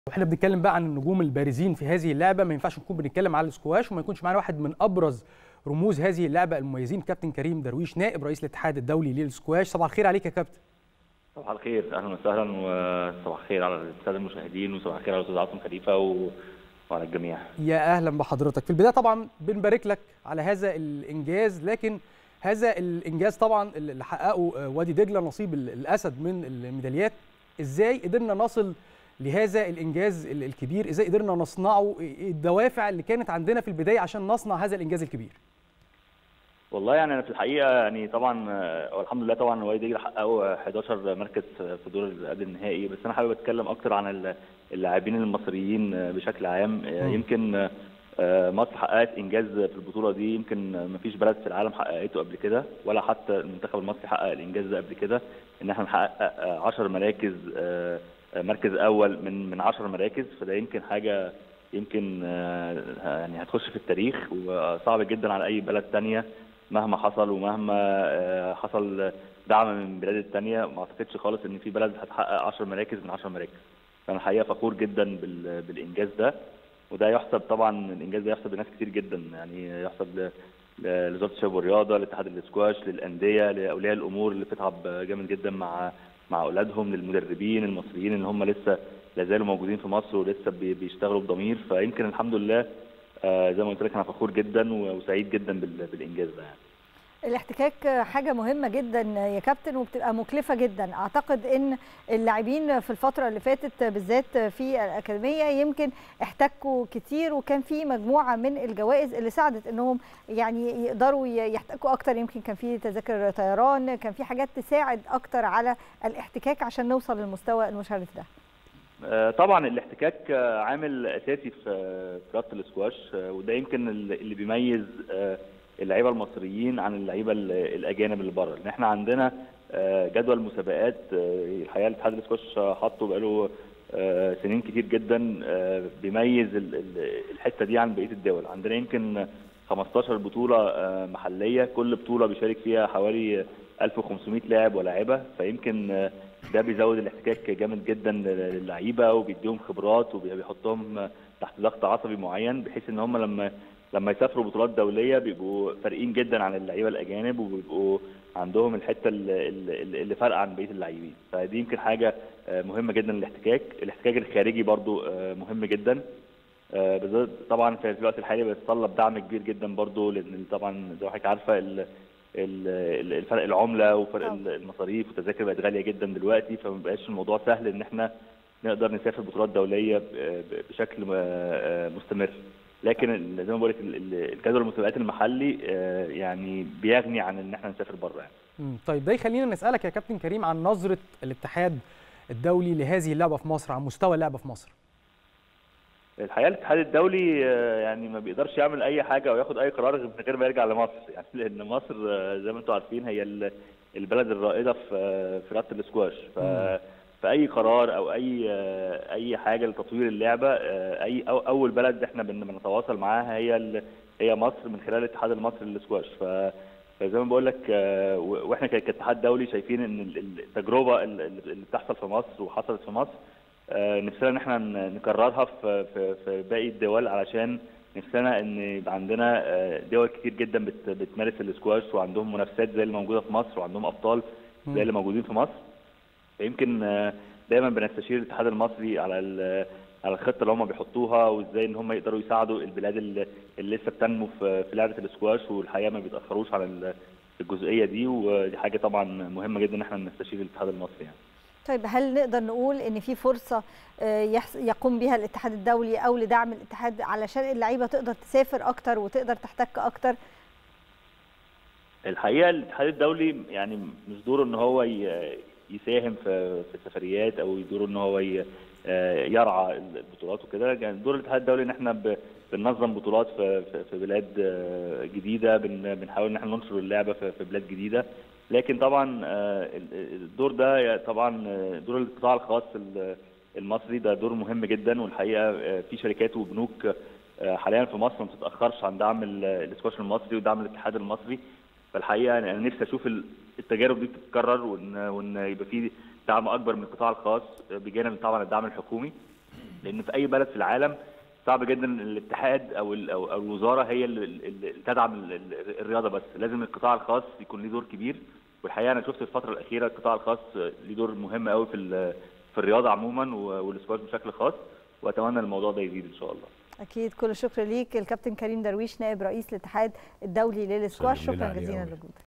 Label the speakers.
Speaker 1: واحنا بنتكلم بقى عن النجوم البارزين في هذه اللعبه ما ينفعش نكون بنتكلم على السكواش وما يكونش معانا واحد من ابرز رموز هذه اللعبه المميزين كابتن كريم درويش نائب رئيس الاتحاد الدولي للسكواش صباح الخير عليك يا كابتن
Speaker 2: صباح الخير اهلا وسهلا وصباح الخير على الساده المشاهدين وصباح الخير على الاستاذ عاصم خليفه و... وعلى الجميع
Speaker 1: يا اهلا بحضرتك في البدايه طبعا بنبارك لك على هذا الانجاز لكن هذا الانجاز طبعا اللي حققه وادي دجله نصيب الاسد من الميداليات ازاي قدرنا نصل لهذا الانجاز الكبير ازاي قدرنا نصنعه الدوافع اللي كانت عندنا في البدايه عشان نصنع هذا الانجاز الكبير
Speaker 2: والله يعني انا في الحقيقه يعني طبعا والحمد لله طبعا وادي دجله حققوا 11 مركز في دور قبل النهائي بس انا حابب اتكلم اكتر عن اللاعبين المصريين بشكل عام م. يمكن مصر حققت انجاز في البطوله دي يمكن ما فيش بلد في العالم حققته قبل كده ولا حتى المنتخب المصري حقق الانجاز ده قبل كده ان احنا نحقق 10 مراكز مركز اول من من 10 مراكز فده يمكن حاجه يمكن يعني هتخش في التاريخ وصعب جدا على اي بلد ثانيه مهما حصل ومهما حصل دعم من البلاد الثانيه ما اعتقدش خالص ان في بلد هتحقق 10 مراكز من 10 مراكز فانا الحقيقه فخور جدا بالانجاز ده وده يحسب طبعا الانجاز ده يحسب لناس كتير جدا يعني يحسب لوزاره الشباب والرياضه لاتحاد الاسكواش للانديه لاولياء الامور اللي بتتعب جامد جدا مع مع اولادهم للمدربين المصريين اللي هم لسه لا زالوا موجودين في مصر ولسه بيشتغلوا بضمير فيمكن الحمد لله زي ما قلت لك انا فخور جدا وسعيد جدا بالانجاز ده يعني.
Speaker 3: الاحتكاك حاجة مهمة جدا يا كابتن وبتبقى مكلفة جدا أعتقد أن اللاعبين في الفترة اللي فاتت بالذات في الأكاديمية يمكن احتكوا كتير وكان في مجموعة من الجوائز اللي ساعدت أنهم يعني يقدروا يحتكوا أكتر يمكن كان في تذاكر طيران كان في حاجات تساعد أكتر على الاحتكاك عشان نوصل للمستوى المشرف ده
Speaker 2: طبعا الاحتكاك عامل اساسي في رياضه الاسكواش وده يمكن اللي بيميز اللعيبه المصريين عن اللعيبه الاجانب اللي بره لان احنا عندنا جدول مسابقات الحقيقه الاتحاد الاسكواش حاطه بقاله سنين كتير جدا بيميز الحته دي عن بقيه الدول عندنا يمكن 15 بطوله محليه كل بطوله بيشارك فيها حوالي 1500 لاعب ولاعبه فيمكن ده بيزود الاحتكاك جامد جدا للعيبه وبيديهم خبرات وبيحطهم تحت ضغط عصبي معين بحيث ان هم لما لما يسافروا بطولات دوليه بيبقوا فارقين جدا عن اللعيبه الاجانب وبيبقوا عندهم الحته اللي, اللي فارقه عن بقيه اللاعبين فدي يمكن حاجه مهمه جدا الاحتكاك الاحتكاك الخارجي برضو مهم جدا بالذات طبعا في الوقت الحالي بيتطلب دعم كبير جدا برضو لان طبعا زي ما حضرتك عارفه الفرق العمله وفرق المصاريف والتذاكر بقت غاليه جدا دلوقتي فما بقاش الموضوع سهل ان احنا نقدر نسافر بطولات دوليه بشكل مستمر لكن زي ما بقول لك الجدول المسابقات المحلي يعني بيغني عن ان احنا نسافر بره يعني.
Speaker 1: طيب ده يخلينا نسالك يا كابتن كريم عن نظره الاتحاد الدولي لهذه اللعبه في مصر عن مستوى اللعبه في مصر.
Speaker 2: الحقيقه الاتحاد الدولي يعني ما بيقدرش يعمل اي حاجه او ياخد اي قرار من غير ما يرجع لمصر يعني لان مصر زي ما انتم عارفين هي البلد الرائده في في رياضه الاسكواش ف فاي قرار او اي اي حاجه لتطوير اللعبه اي أو اول بلد احنا بنتواصل معاها هي هي مصر من خلال الاتحاد المصري للسكواش فزي ما بقول لك واحنا كاتحاد دولي شايفين ان التجربه اللي بتحصل في مصر وحصلت في مصر نفسنا ان احنا نكررها في في, في باقي الدول علشان نفسنا ان يبقى عندنا دول كتير جدا بتمارس الاسكواش وعندهم منافسات زي اللي موجوده في مصر وعندهم ابطال زي اللي موجودين في مصر فيمكن دايما بنستشير الاتحاد المصري على على الخطه اللي هم بيحطوها وازاي ان هم يقدروا يساعدوا البلاد اللي, اللي لسه بتنمو في لعبه الاسكواش والحقيقه ما بيتاخروش على الجزئيه دي ودي حاجه طبعا مهمه جدا ان احنا نستشير الاتحاد المصري يعني.
Speaker 3: طيب هل نقدر نقول ان في فرصه يقوم بها الاتحاد الدولي او لدعم الاتحاد علشان اللعيبه تقدر تسافر اكتر وتقدر تحتك اكتر؟
Speaker 2: الحقيقه الاتحاد الدولي يعني مش دوره ان هو يساهم في في السفريات او يدور ان هو يرعى البطولات وكده يعني دور الاتحاد الدولي ان احنا بننظم بطولات في في بلاد جديده بنحاول ان احنا ننشر اللعبه في بلاد جديده لكن طبعا الدور ده طبعا دور القطاع الخاص المصري ده دور مهم جدا والحقيقه في شركات وبنوك حاليا في مصر ما بتتاخرش عن دعم الاسكواش المصري ودعم الاتحاد المصري فالحقيقه انا نفسي اشوف التجارب دي بتتكرر وان وان يبقى في دعم اكبر من القطاع الخاص بجانب طبعا الدعم الحكومي لان في اي بلد في العالم صعب جدا الاتحاد او او الوزاره هي اللي تدعم الرياضه بس لازم القطاع الخاص يكون له دور كبير والحقيقه انا شفت الفتره الاخيره القطاع الخاص ليه دور مهم قوي في في الرياضه عموما والسكواش بشكل خاص واتمنى الموضوع ده يزيد ان شاء الله
Speaker 3: اكيد كل الشكر ليك الكابتن كريم درويش نائب رئيس الاتحاد الدولي للسكواش شكرا جزيلا لوجودك